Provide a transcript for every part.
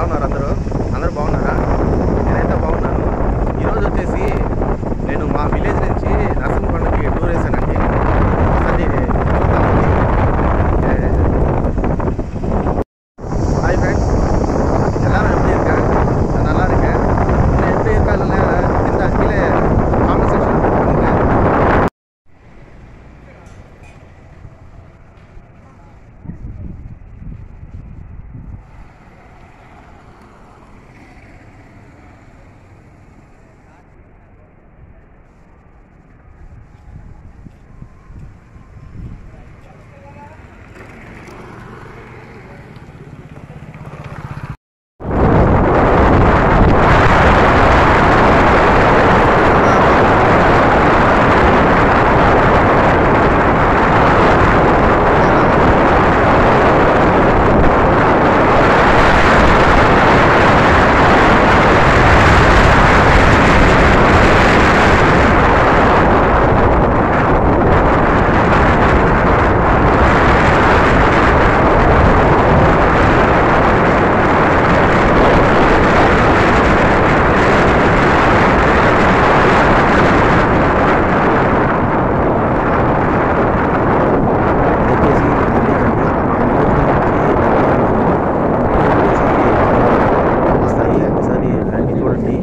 ఉన్నారు అందరూ అందరూ బాగున్నారా నేనైతే బాగున్నాను ఈరోజు వచ్చేసి నేను మా విలేజ్ నుంచి నరసింహకొండకి టూర్ వేసానండి అది చూద్దామండి. ఏ, ஹாய் ஃப்ரெண்ட்ஸ் எல்லாரும் எப்படி இருக்கேன் நான் நல்லா இருக்கேன் நான் எப்படி இருக்காங்கன்னு இந்த கீழே காமெண்ட் செக்ஷன் பண்ணுங்க వచ్చేసి వస్తాయి ఒకసారి రండి చూడండి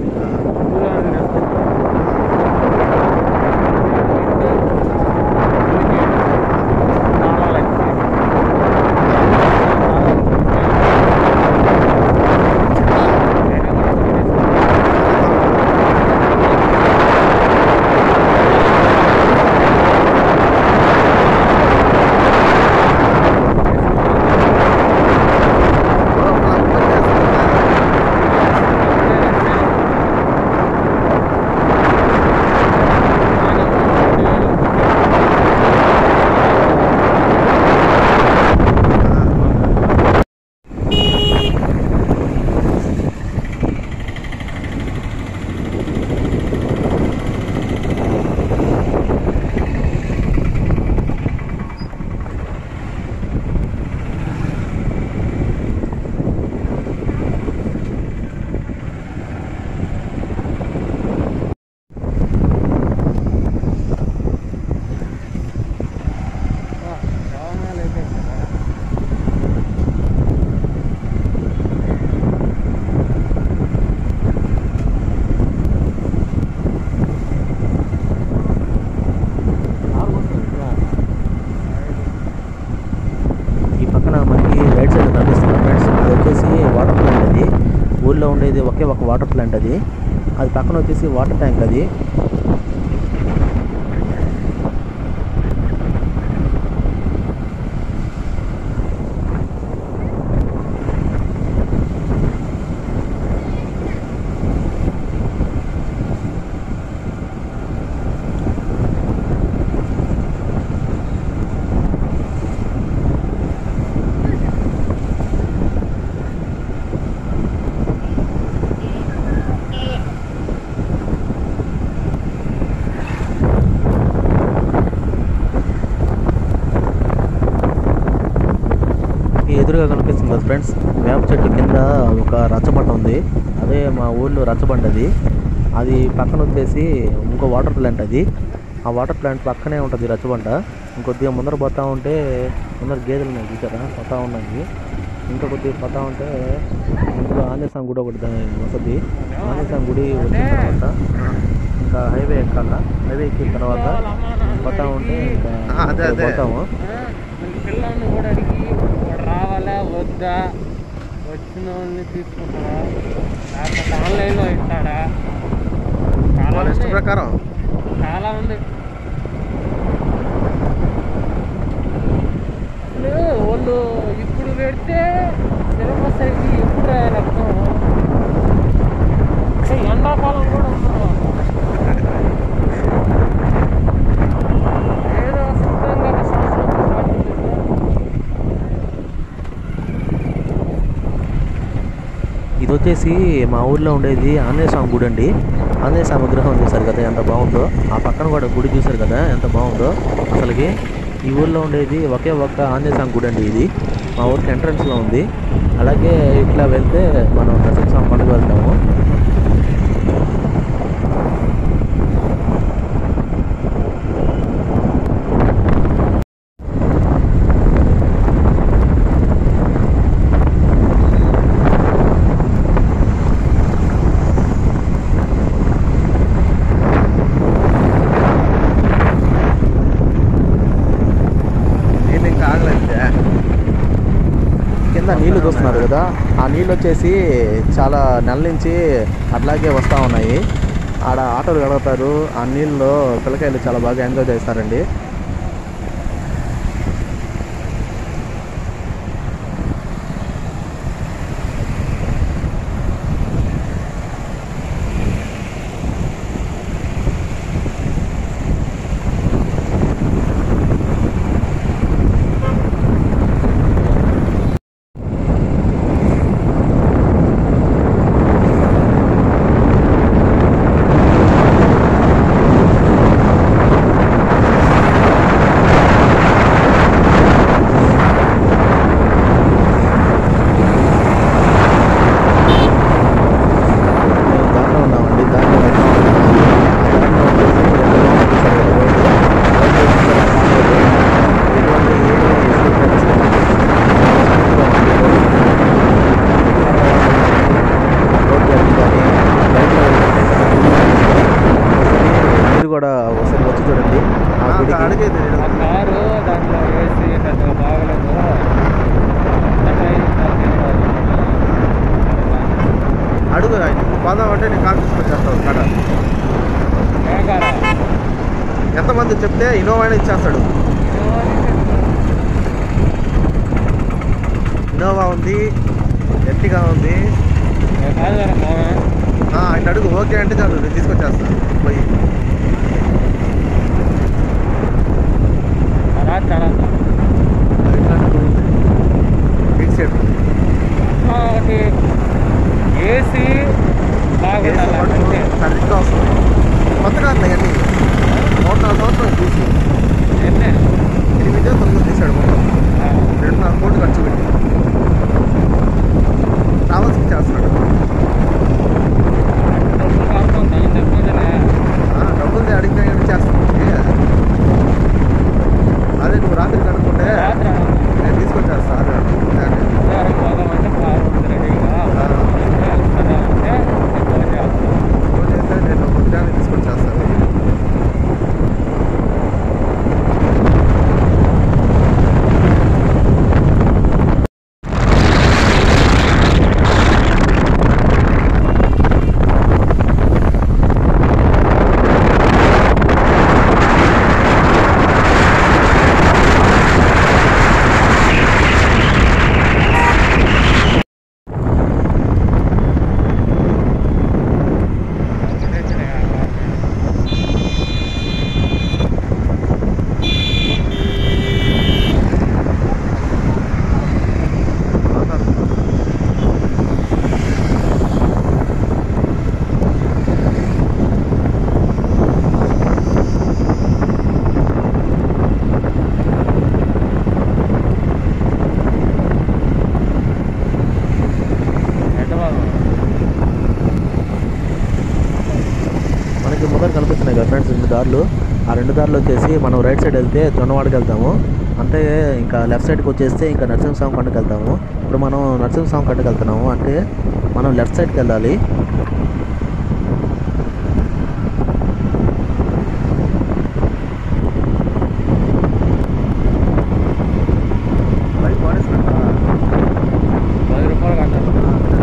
ఈ పక్కన మనకి రైట్ సైడ్ కనిపిస్తుంది ఫ్రెండ్స్ అది వచ్చేసి వాటర్ ప్లాంట్ అది ఊళ్ళో ఉండేది ఒకే ఒక వాటర్ ప్లాంట్ అది అది పక్కన వచ్చేసి వాటర్ ట్యాంక్ అది ఈ ఎదురుగా కనిపిస్తుంది కదా ఫ్రెండ్స్ వేప చెట్టు కింద ఒక రచ్చబండ ఉంది అదే మా ఊళ్ళో రచ్చబండ అది అది పక్కన వచ్చేసి ఇంకో వాటర్ ప్లాంట్ అది ఆ వాటర్ ప్లాంట్ పక్కనే ఉంటుంది రచ్చబండ ఇంకొద్దిగా ముందర పోతా ఉంటే ముందర గేదెలు ఉన్నాయి చూసారా పోతా ఉన్నాయి ఇంకా కొద్దిగా పోతా ఉంటే ఇందులో ఆంజనేయ స్వామి గుడి ఒకటి దా- వస్తుంది ఆంజనేయ స్వామి గుడి వచ్చిన తర్వాత ఇంకా హైవే ఎక్కాల హైవే ఎక్కిన తర్వాత పోతా ఉంటే ఇంకా ఆ, అదే, అదే. పోతాము పిల్లల్ని కూడా అడిగి వాడు రావాలా వద్దా వచ్చిన వాళ్ళని తీసుకుంటారా లేకపోతే ఆన్లైన్లో ఇస్తాడా చాలా వాళ్ళ ఇష్ట ఉంది. ప్రకారం చాలా ఉంది అసలు వాళ్ళు ఇప్పుడు పెడితే సిలబస్ అయితే ఎప్పుడు రాయాలి అర్థం అంటే ఎండాకాలం కూడా ఉన్నారు ఏదో సిద్ధంగా ఒక సంవత్సరం పాటించారు. ఇది వచ్చేసి మా ఊర్లో ఉండేది ఆంజనేయ స్వామి గుడి అండి ఆంజనేయ స్వామి విగ్రహం చూసారు కదా ఎంత బాగుందో ఆ పక్కన కూడా గుడి చూసారు కదా ఎంత బాగుందో అసలుకి ఈ ఊర్లో ఉండేది ఒకే ఒక్క ఆంజనేయ స్వామి గుడి అండి ఇది మా ఊరికి ఎంట్రన్స్లో ఉంది అలాగే ఇట్లా వెళ్తే మనం నరసింహస్వామి కొండకు వెళ్తాము నీళ్ళు ఇంకా ఆగలేదు కింద నీళ్లు చూస్తున్నారు కదా ఆ నీళ్ళు వచ్చేసి చాలా నెల నుంచి అట్లాగే వస్తూ ఉన్నాయి ఆడ ఆటోలు గడుగుతారు ఆ నీళ్ళలో పిల్లకాయలు చాలా బాగా ఎంజాయ్ చేస్తారండి మేము దాంట్లో ఉన్నామండి దాంట్లో వెళ్తా ఉన్నాము. ఆ దాంట్లో వచ్చేసి ఎటువంటి రోడ్డు కానీ బయట మీరు కూడా ఒకసారి వచ్చి చూడండి ఆ గుడికి అడిగేది ఆ కారు దాంట్లో వేసి పెద్ద బాగలేదు దాంట్లో వేసి దానికి అడుగు నువ్వు పోదాం అంటే నేను కాల్ తీసుకొచ్చేస్తావు కాడ ఏ కారా ఎంతమంది చెప్తే ఇన్నోవానే ఇచ్చేస్తాడు ఇన్నోవా ఉంది ఎర్టిగా ఉంది ఏ కాదు కదా మామ ఆ, ఆయన అడుగు ఓకే అంటే చాలు నేను తీసుకొచ్చేస్తాను పోయి రాత్రి చాలా ఫిక్స్ చేయడం ఒకటి ఏసీ బాగుండాలి అంతే సరిగ్గా వస్తుంది కొత్తగా అన్నీ మూడు నాలుగు సంవత్సరాలు చూసి ఎన్నే? ఎనిమిది తొమ్మిది తీశాడు మొత్తం ఆ, రెండున్నర కోట్లు ఖర్చు పెట్టి ట్రావెల్స్కి చేస్తున్నాడు డబ్బు కాకుండా ఇంత పూజలే. ఆ, డబ్బులు అడిగినా కానీ చేస్తాను అదే నువ్వు రాత్రి కనుక్కుంటే రాత్రి అన్నా. నేను తీసుకొచ్చేస్తా అదే ఉదయం పోదామంటే కారు ఉంది రెడీగా. ఆ. అంటే వస్తానంటే నేను ఫోన్ చేస్తాను. ఫోన్ చేస్తే నేను ఉదయాన్నే తీసుకొచ్చేస్తాను హైదరాబాద్ మనకి ముందర కనిపిస్తున్నాయి కదా ఫ్రెండ్స్ రెండు దారులు ఆ రెండు దారులు వచ్చేసి మనం రైట్ సైడ్ వెళ్తే జొన్నవాడకి వెళ్తాము అంటే ఇంకా లెఫ్ట్ సైడ్కి వచ్చేస్తే ఇంకా నరసింహస్వామి కొండకి వెళ్తాము ఇప్పుడు మనం నరసింహస్వామి కొండకి వెళ్తున్నాము అంటే మనం లెఫ్ట్ సైడ్కి వెళ్ళాలి బైక్ వాడేసినట్టు పది రూపాయలు కట్టాలి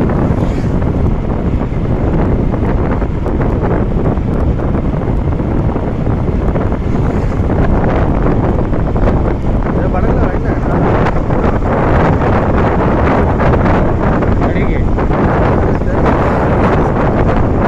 రేపు అడగలే అయినా అడిగి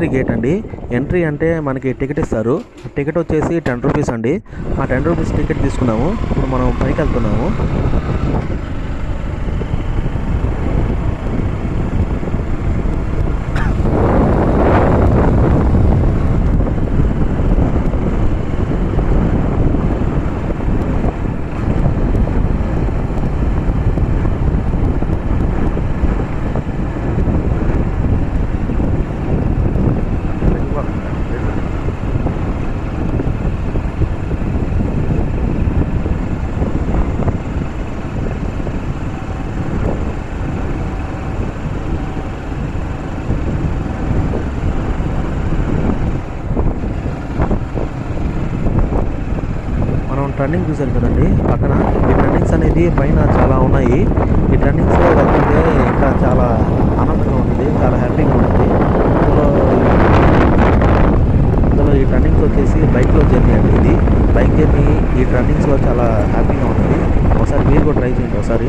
ఎంట్రీ గేట్ అండి ఎంట్రీ అంటే మనకి టికెట్ ఇస్తారు టికెట్ వచ్చేసి టెన్ రూపీస్ అండి ఆ టెన్ రూపీస్ టికెట్ తీసుకున్నాము ఇప్పుడు మనం పైకి వెళ్తున్నాము మనం టర్నింగ్ చూసారు కదండి పక్కన ఈ టర్నింగ్స్ అనేది పైన చాలా ఉన్నాయి ఈ టర్నింగ్స్ వెళ్తుంటే ఇంకా చాలా ఆనందంగా ఉంటుంది చాలా హ్యాపీగా ఉంటుంది ఇందులో ఇందులో ఈ టర్నింగ్స్ వచ్చేసి బైక్లో జర్నీ అండి ఇది బైక్ జర్నీ ఈ టర్నింగ్స్లో చాలా హ్యాపీగా ఉంటుంది ఒకసారి మీరు కూడా ట్రై చేయండి ఒకసారి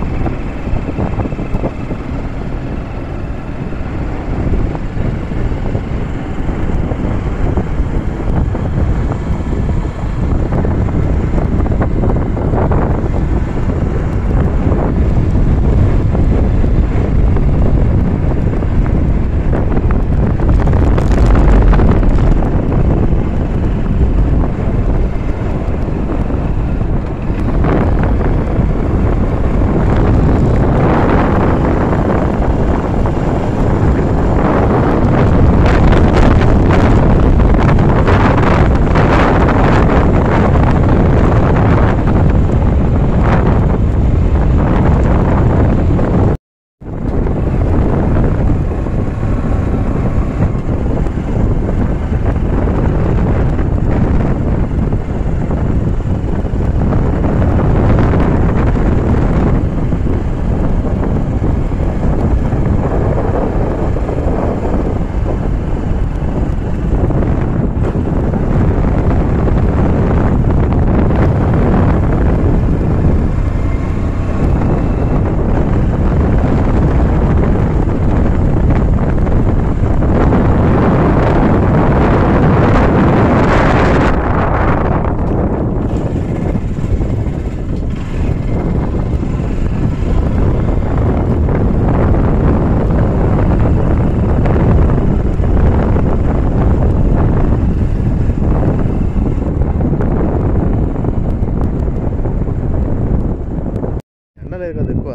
ఎండ లేదు కదా ఎక్కువ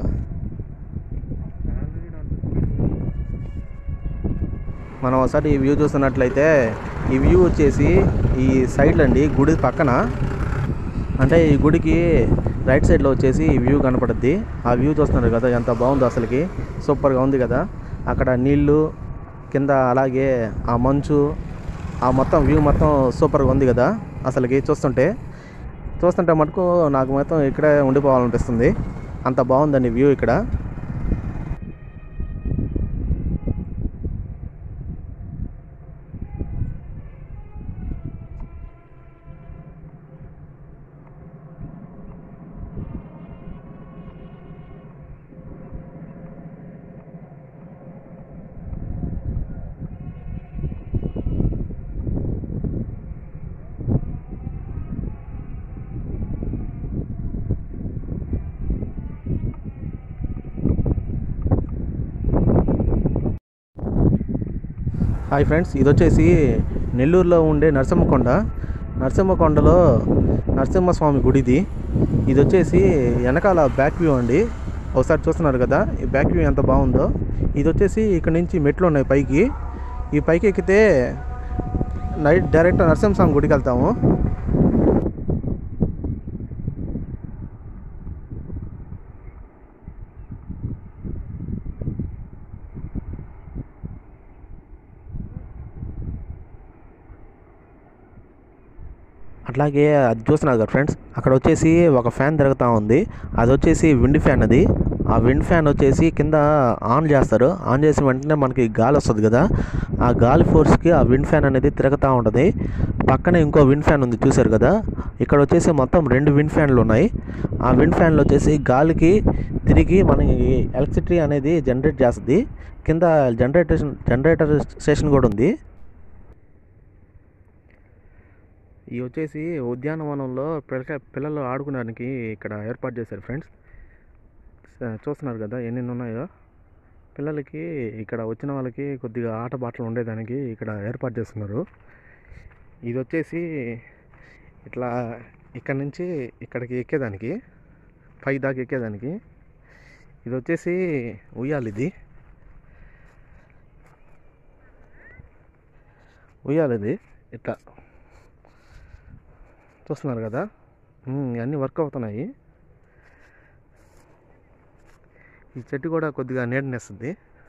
మనం ఒకసారి ఈ వ్యూ చూస్తున్నట్లయితే ఈ వ్యూ వచ్చేసి ఈ సైడ్ అండి గుడి పక్కన అంటే ఈ గుడికి రైట్ సైడ్లో వచ్చేసి ఈ వ్యూ కనపడుద్ది ఆ వ్యూ చూస్తున్నారు కదా ఎంత బాగుందో అసలుకి సూపర్గా ఉంది కదా అక్కడ నీళ్ళు కింద అలాగే ఆ మంచు ఆ మొత్తం వ్యూ మొత్తం సూపర్గా ఉంది కదా అసలుకి చూస్తుంటే చూస్తుంటే మటుకు నాకు మొత్తం ఇక్కడే ఉండిపోవాలనిపిస్తుంది అంత బాగుందండి వ్యూ ఇక్కడ హాయ్ ఫ్రెండ్స్ ఇది వచ్చేసి నెల్లూరులో ఉండే నరసింహకొండ నరసింహకొండలో నరసింహస్వామి గుడిది ఇది వచ్చేసి వెనకాల బ్యాక్ వ్యూ అండి ఒకసారి చూస్తున్నారు కదా ఈ బ్యాక్ వ్యూ ఎంత బాగుందో ఇది వచ్చేసి ఇక్కడ నుంచి మెట్లు ఉన్నాయి పైకి ఈ పైకి ఎక్కితే నైట్ డైరెక్ట్ నరసింహస్వామి గుడికి వెళ్తాము అట్లాగే అది చూస్తున్నారు కదా ఫ్రెండ్స్ అక్కడ వచ్చేసి ఒక ఫ్యాన్ తిరుగుతూ ఉంది అది వచ్చేసి విండ్ ఫ్యాన్ అది ఆ విండ్ ఫ్యాన్ వచ్చేసి కింద ఆన్ చేస్తారు ఆన్ చేసిన వెంటనే మనకి గాలి వస్తుంది కదా ఆ గాలి ఫోర్స్కి ఆ విండ్ ఫ్యాన్ అనేది తిరుగుతూ ఉంటుంది పక్కనే ఇంకో విండ్ ఫ్యాన్ ఉంది చూశారు కదా ఇక్కడ వచ్చేసి మొత్తం రెండు విండ్ ఫ్యాన్లు ఉన్నాయి ఆ విండ్ ఫ్యాన్లు వచ్చేసి గాలికి తిరిగి మనకి ఎలక్ట్రిసిటీ అనేది జనరేట్ చేస్తుంది కింద జనరేటర్ జనరేటర్ స్టేషన్ కూడా ఉంది ఇవి వచ్చేసి ఉద్యానవనంలో పిల్లక పిల్లలు ఆడుకోవడానికి ఇక్కడ ఏర్పాటు చేశారు ఫ్రెండ్స్ స- చూస్తున్నారు కదా ఎన్నెన్ని ఉన్నాయో పిల్లలకి ఇక్కడ వచ్చిన వాళ్ళకి కొద్దిగా ఆట పాటలు ఉండేదానికి ఇక్కడ ఏర్పాటు చేస్తున్నారు ఇది వచ్చేసి ఇట్లా ఇక్కడ నుంచి ఇక్కడికి ఎక్కేదానికి పై దాకా ఎక్కేదానికి ఇది వచ్చేసి ఉయ్యాలి ఇది ఉయ్యాలి ఇది ఇట్లా చూస్తున్నారు కదా ఉమ్, ఇవన్నీ వర్క్ అవుతున్నాయి ఈ చెట్టు కూడా కొద్దిగా నీడనిస్తుంది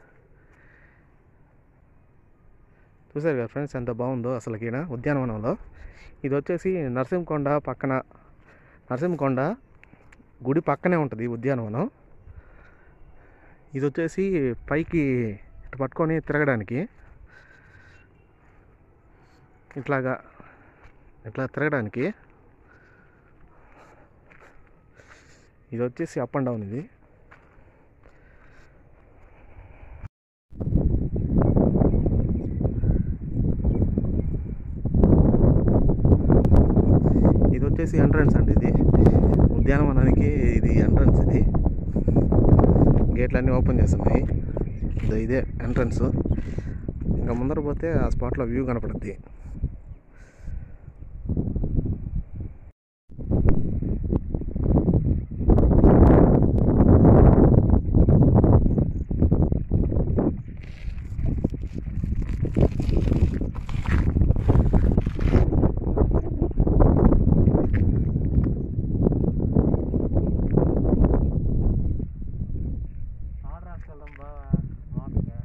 చూసారు కదా ఫ్రెండ్స్ ఎంత బాగుందో అసలు ఈడ ఉద్యానవనంలో ఇది వచ్చేసి నరసింహకొండ పక్కన నరసింహకొండ గుడి పక్కనే ఉంటుంది ఈ ఉద్యానవనం ఇది వచ్చేసి పైకి ఇటు పట్టుకొని తిరగడానికి ఇట్లాగా ఇట్లా తిరగడానికి ఇది వచ్చేసి అప్ అండ్ డౌన్ ఇది ఇది వచ్చేసి ఎంట్రన్స్ అండి ఇది ఉద్యానవనానికి ఇది ఎంట్రన్స్ ఇది గేట్లన్నీ ఓపెన్ చేస్తున్నాయి ఇదో ఇదే ఎంట్రన్స్ ఇంకా ముందర పోతే ఆ స్పాట్లో వ్యూ కనపడుద్ది ఆర్డర్ రాసుకెళ్దాం బాగా బాగుంటుంది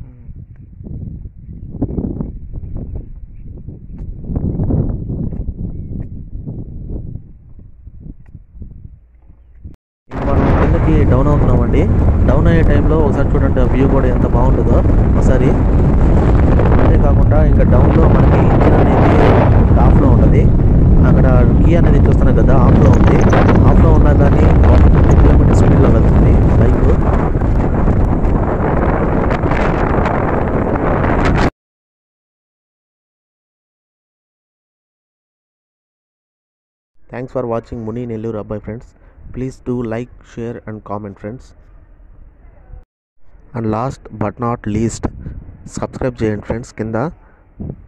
ఇప్పుడు మనం కిందకి డౌన్ అవుతున్నామండి డౌన్ అయ్యే టైంలో ఒకసారి చూడండి ఆ వ్యూ కూడా ఎంత బాగుంటుందో ఒకసారి అంతేకాకుండా ఇంకా డౌన్లో మనకి ఇంజిన్ అనేది ఆఫ్లో ఉంటుంది అక్కడ కీ అనేది చూస్తున్నాం కదా ఆఫ్లో ఉంది ఆఫ్లో ఉన్నా కానీ ట్వంటీ కిలోమీటర్ స్పీడ్లో వెళ్తుంది bike thanks for watching Muni Nellore అబ్బాయి friends please do like share and comment friends and last but not least subscribe చేయండి ఫ్రెండ్స్ కింద